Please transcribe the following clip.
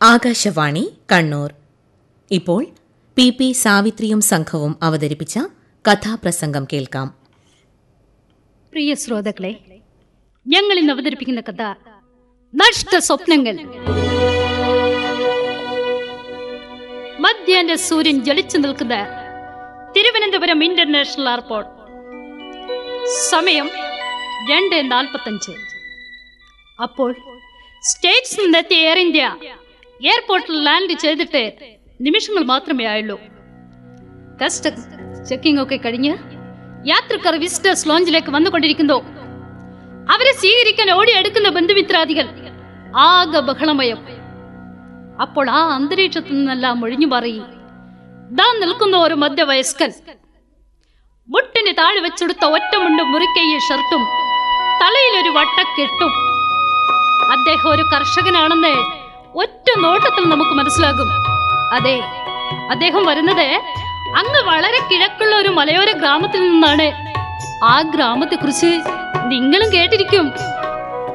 ആകാശവാണി കണ്ണൂർ ഇപ്പോൾ P P സാവിത്രിയും സംഘവും അവതരിപ്പിച്ച കഥാപ്രസംഗം കേൾക്കാം പ്രിയ ശ്രോതാക്കളെ ഞങ്ങൾ ഇന്ന് അവതരിപ്പിക്കുന്ന കഥ നഷ്ട സ്വപ്നങ്ങൾ മധ്യാഹ്ന സൂര്യൻ ജ്വലിച്ചു നിൽക്കുന്ന തിരുവനന്തപുരം ഇന്റർനാഷണൽ എയർപോർട്ട് സമയം രണ്ട് നാൽപ്പത്തഞ്ച് അപ്പോൾ സ്റ്റേറ്റ്സിൽ നിന്നെത്തിയ എയർ ഇന്ത്യ എയർപോർട്ടിൽ ലാൻഡ് ചെയ്തിട്ട് നിമിഷങ്ങൾ മാത്രമേ ആയുള്ളൂ കസ്റ്റം ചെക്കിംഗ് ഒക്കെ കഴിഞ്ഞ് യാത്രക്കാർ വിസിറ്റേഴ്സ് ലോഞ്ചിലേക്ക് വന്നുകൊണ്ടിരിക്കുന്നു അവരെ സ്വീകരിക്കാൻ ഓടിയെടുക്കുന്ന ബന്ധുമിത്രാദികൾ ആകെ ബഹളമയം അപ്പോൾ ആ അന്തരീക്ഷത്തിൽ നിന്നെല്ലാം ഒഴിഞ്ഞു മാറി ദാ നിൽക്കുന്ന ഒരു മധ്യവയസ്കൻ മുട്ടിന് താഴെ വെച്ചെടുത്ത ഒറ്റമുണ്ടും മുറിക്കയ്യ ഷർട്ടും തലയിൽ ഒരു വട്ടക്കെട്ടും അദ്ദേഹം ഒരു കർഷകനാണെന്ന് ഒറ്റ നോട്ടത്തിൽ നമുക്ക് മനസ്സിലാകും അതെ അദ്ദേഹം വരുന്നത് അങ്ങ് വളരെ കിഴക്കുള്ള ഒരു മലയോര ഗ്രാമത്തിൽ നിന്നാണ് ആ ഗ്രാമത്തെ കുറിച്ച് നിങ്ങളും കേട്ടിരിക്കും